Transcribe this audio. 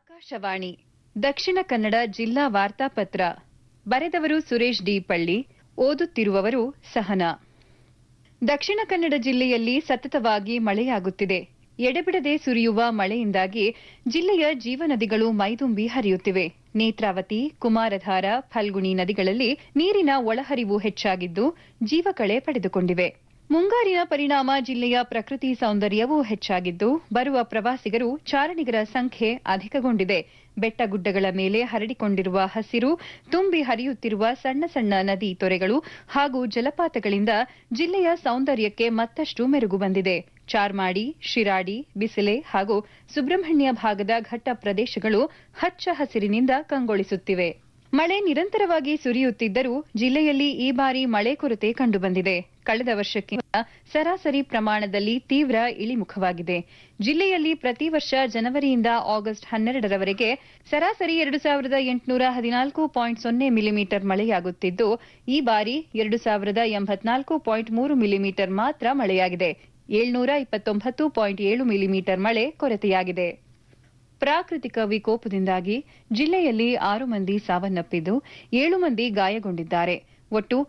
ಆಕಾಶವಾಣಿ ದಕ್ಷಿಣ ಕನ್ನಡ ಜಿಲ್ಲಾ ವಾರ್ತಾಪತ್ರ ಬರೆದವರು ಸುರೇಶ್ ಡಿ ಪಳ್ಳಿ ಓದುತ್ತಿರುವವರು ಸಹನಾ ದಕ್ಷಿಣ ಕನ್ನಡ ಜಿಲ್ಲೆಯಲ್ಲಿ ಸತತವಾಗಿ ಮಳೆಯಾಗುತ್ತಿದೆ ಎಡೆಬಿಡದೆ ಸುರಿಯುವ ಮಳೆಯಿಂದಾಗಿ ಜಿಲ್ಲೆಯ ಜೀವನದಿಗಳು ಮೈದುಂಬಿ ಹರಿಯುತ್ತಿವೆ ನೇತ್ರಾವತಿ ಕುಮಾರಧಾರ ಫಲ್ಗುಣಿ ನದಿಗಳಲ್ಲಿ ನೀರಿನ ಒಳಹರಿವು ಹೆಚ್ಚಾಗಿದ್ದು ಜೀವಕಳೆ ಪಡೆದುಕೊಂಡಿವೆ ಮುಂಗಾರಿನ ಪರಿಣಾಮ ಜಿಲ್ಲೆಯ ಪ್ರಕೃತಿ ಸೌಂದರ್ಯವೂ ಹೆಚ್ಚಾಗಿದ್ದು ಬರುವ ಪ್ರವಾಸಿಗರು ಚಾರಣಿಗರ ಸಂಖ್ಯೆ ಅಧಿಕಗೊಂಡಿದೆ ಬೆಟ್ಟಗುಡ್ಡಗಳ ಮೇಲೆ ಹರಡಿಕೊಂಡಿರುವ ಹಸಿರು ತುಂಬಿ ಹರಿಯುತ್ತಿರುವ ಸಣ್ಣ ಸಣ್ಣ ನದಿ ತೊರೆಗಳು ಹಾಗೂ ಜಲಪಾತಗಳಿಂದ ಜಿಲ್ಲೆಯ ಸೌಂದರ್ಯಕ್ಕೆ ಮತ್ತಷ್ಟು ಮೆರುಗು ಬಂದಿದೆ ಚಾರ್ಮಾಡಿ ಶಿರಾಡಿ ಬಿಸಿಲೆ ಹಾಗೂ ಸುಬ್ರಹ್ಮಣ್ಯ ಭಾಗದ ಘಟ್ಟ ಪ್ರದೇಶಗಳು ಹಚ್ಚ ಹಸಿರಿನಿಂದ ಕಂಗೊಳಿಸುತ್ತಿವೆ ಮಳೆ ನಿರಂತರವಾಗಿ ಸುರಿಯುತ್ತಿದ್ದರೂ ಜಿಲ್ಲೆಯಲ್ಲಿ ಈ ಬಾರಿ ಮಳೆ ಕೊರತೆ ಕಂಡುಬಂದಿದೆ ಕಳೆದ ವರ್ಷಕ್ಕಿಂತ ಸರಾಸರಿ ಪ್ರಮಾಣದಲ್ಲಿ ತೀವ್ರ ಇಳಿಮುಖವಾಗಿದೆ ಜಿಲ್ಲೆಯಲ್ಲಿ ಪ್ರತಿ ವರ್ಷ ಜನವರಿಯಿಂದ ಆಗಸ್ಟ್ ಹನ್ನೆರಡರವರೆಗೆ ಸರಾಸರಿ ಎರಡು ಸಾವಿರದ ಎಂಟುನೂರ ಹದಿನಾಲ್ಕು ಪಾಯಿಂಟ್ ಸೊನ್ನೆ ಮಿಲಿಮೀಟರ್ ಮಳೆಯಾಗುತ್ತಿದ್ದು ಈ ಬಾರಿ ಎರಡು ಸಾವಿರದ ಎಂಬತ್ನಾಲ್ಕು ಪಾಯಿಂಟ್ ಮೂರು ಮಿಲಿಮೀಟರ್ ಮಾತ್ರ ಮಳೆಯಾಗಿದೆ ಏಳ್ನೂರ ಇಪ್ಪತ್ತೊಂಬತ್ತು ಪಾಯಿಂಟ್ ಏಳು ಮಿಲಿಮೀಟರ್ ಮಳೆ ಕೊರತೆಯಾಗಿದೆ ಪ್ರಾಕೃತಿಕ ವಿಕೋಪದಿಂದಾಗಿ ಜಿಲ್ಲೆಯಲ್ಲಿ ಆರು ಮಂದಿ ಸಾವನ್ನಪ್ಪಿದ್ದು ಏಳು ಮಂದಿ ಗಾಯಗೊಂಡಿದ್ದಾರೆ ಒಟ್ಟು